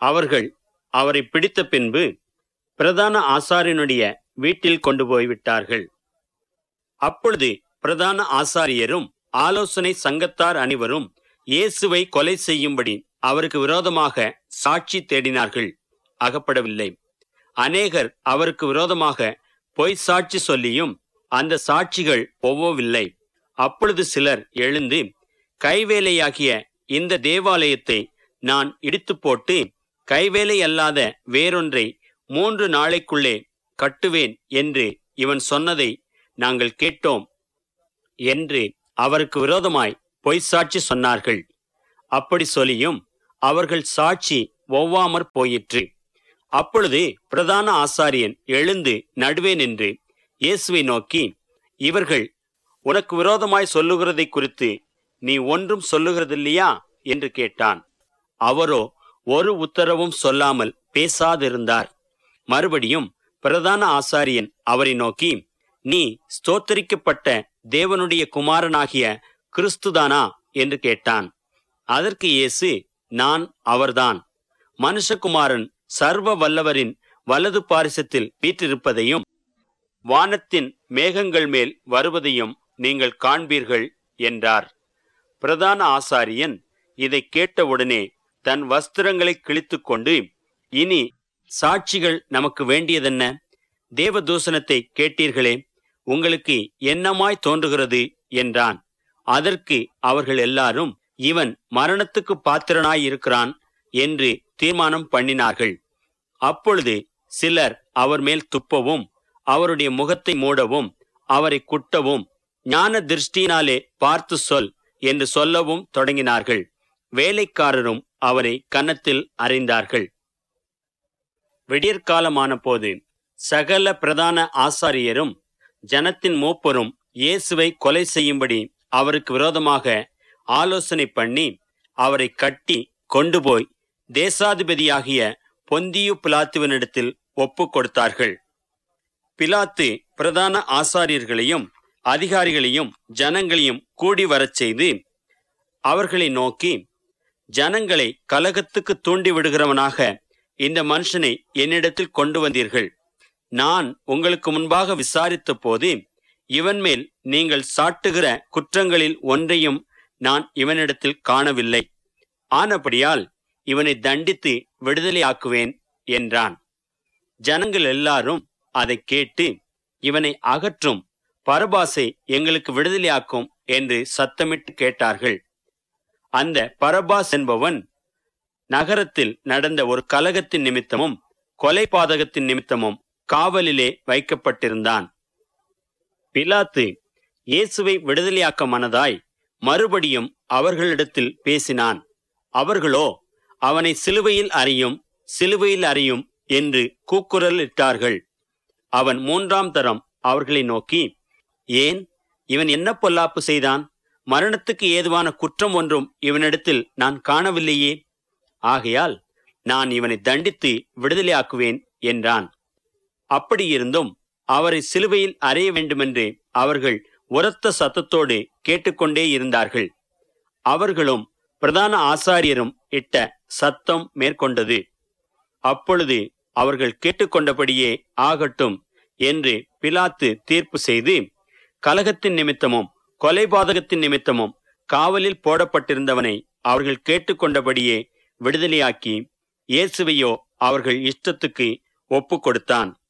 அவர்கள் அவரை பிடித்த பின்பு பிரதான ஆசாரியனுடைய வீட்டில் கொண்டு போய்விட்டார்கள் அப்பொழுது பிரதான ஆசாரியரும் ஆலோசனை சங்கத்தார் அனைவரும் இயேசுவை கொலை செய்யும்படி அவருக்கு விரோதமாக சாட்சி தேடினார்கள் அகப்படவில்லை அநேகர் அவருக்கு விரோதமாக பொய் சாட்சி சொல்லியும் அந்த சாட்சிகள் ஒவ்வொவில்லை அப்பொழுது சிலர் எழுந்து கைவேலையாகிய இந்த தேவாலயத்தை நான் இடித்து போட்டு கைவேலை அல்லாத வேறொன்றை மூன்று நாளைக்குள்ளே கட்டுவேன் என்று இவன் சொன்னதை நாங்கள் கேட்டோம் என்று அவருக்கு விரோதமாய் பொய் சாட்சி சொன்னார்கள் அப்படி சொல்லியும் அவர்கள் சாட்சி ஒவ்வாமற் போயிற்று அப்பொழுது பிரதான ஆசாரியன் எழுந்து நடுவே நின்று இயேசுவை நோக்கி இவர்கள் உனக்கு விரோதமாய் சொல்லுகிறதை குறித்து நீ ஒன்றும் சொல்லுகிறதில்லையா என்று கேட்டான் அவரோ ஒரு உத்தரவும் சொல்லாமல் பேசாதிருந்தார் மறுபடியும் பிரதான ஆசாரியன் அவரை நோக்கி நீ ஸ்தோத்தரிக்கப்பட்ட தேவனுடைய குமாரனாகிய கிறிஸ்துதானா என்று கேட்டான் அதற்கு இயேசு நான் அவர்தான் மனுஷகுமாரன் சர்வ வல்லவரின் வலது பாரிசத்தில் வீற்றிருப்பதையும் வானத்தின் மேகங்கள் மேல் வருவதையும் நீங்கள் காண்பீர்கள் என்றார் பிரதான ஆசாரியன் இதை கேட்டவுடனே தன் வஸ்திரங்களை கிழித்துக்கொண்டு இனி சாட்சிகள் நமக்கு வேண்டியதென்ன தேவதூசணத்தை கேட்டீர்களே உங்களுக்கு என்னமாய் தோன்றுகிறது என்றான் அதற்கு அவர்கள் எல்லாரும் இவன் மரணத்துக்கு பாத்திரனாயிருக்கிறான் என்று தீர்மானம் பண்ணினார்கள் அப்பொழுது சிலர் அவர் மேல் துப்பவும் அவருடைய முகத்தை மூடவும் அவரை குட்டவும் ஞான திருஷ்டியினாலே பார்த்து சொல் என்று சொல்லவும் தொடங்கினார்கள் வேலைக்காரரும் அவரை கன்னத்தில் அறைந்தார்கள் விடியற்காலமான போது சகல பிரதான ஆசாரியரும் ஜனத்தின் மூப்பரும் இயேசுவை கொலை செய்யும்படி அவருக்கு விரோதமாக ஆலோசனை பண்ணி அவரை கட்டி கொண்டு போய் தேசாதிபதியாகிய பொந்தியு பிலாத்துவனிடத்தில் ஒப்பு கொடுத்தார்கள் பிலாத்து பிரதான ஆசாரியர்களையும் அதிகாரிகளையும் ஜனங்களையும் கூடி வரச் செய்து அவர்களை நோக்கி ஜனங்களை கலகத்துக்கு தூண்டி விடுகிறவனாக இந்த மனுஷனை என்னிடத்தில் கொண்டு வந்தீர்கள் நான் உங்களுக்கு முன்பாக விசாரித்த போது இவன் மேல் நீங்கள் சாட்டுகிற குற்றங்களில் ஒன்றையும் நான் இவனிடத்தில் காணவில்லை ஆனபடியால் இவனை தண்டித்து விடுதலையாக்குவேன் என்றான் ஜனங்கள் எல்லாரும் அதை கேட்டு இவனை அகற்றும் பரபாசை எங்களுக்கு விடுதலையாக்கும் என்று சத்தமிட்டு கேட்டார்கள் அந்த பரபாஸ் என்பவன் நகரத்தில் நடந்த ஒரு கலகத்தின் நிமித்தமும் கொலை பாதகத்தின் நிமித்தமும் காவலிலே வைக்கப்பட்டிருந்தான் பிலாத்து இயேசுவை விடுதலையாக்க மனதாய் மறுபடியும் அவர்களிடத்தில் பேசினான் அவர்களோ அவனை சிலுவையில் அறியும் சிலுவையில் அறியும் என்று கூக்குரல் இட்டார்கள் அவன் மூன்றாம் தரம் அவர்களை நோக்கி ஏன் இவன் என்ன பொல்லாப்பு செய்தான் மரணத்துக்கு ஏதுவான குற்றம் ஒன்றும் இவனிடத்தில் நான் காணவில்லையே ஆகையால் நான் இவனை தண்டித்து விடுதலையாக்குவேன் என்றான் அப்படியிருந்தும் அவரை சிலுவையில் அறைய வேண்டுமென்று அவர்கள் உரத்த சத்தத்தோடு கேட்டுக்கொண்டே இருந்தார்கள் அவர்களும் பிரதான ஆசாரியரும் இட்ட சத்தம் மேற்கொண்டது அப்பொழுது அவர்கள் கேட்டுக்கொண்டபடியே ஆகட்டும் என்று பிலாத்து தீர்ப்பு செய்து கலகத்தின் நிமித்தமும் கொலைபாதகத்தின் நிமித்தமும் காவலில் போடப்பட்டிருந்தவனை அவர்கள் கேட்டுக்கொண்டபடியே விடுதலையாக்கி இயேசுவையோ அவர்கள் இஷ்டத்துக்கு ஒப்பு கொடுத்தான்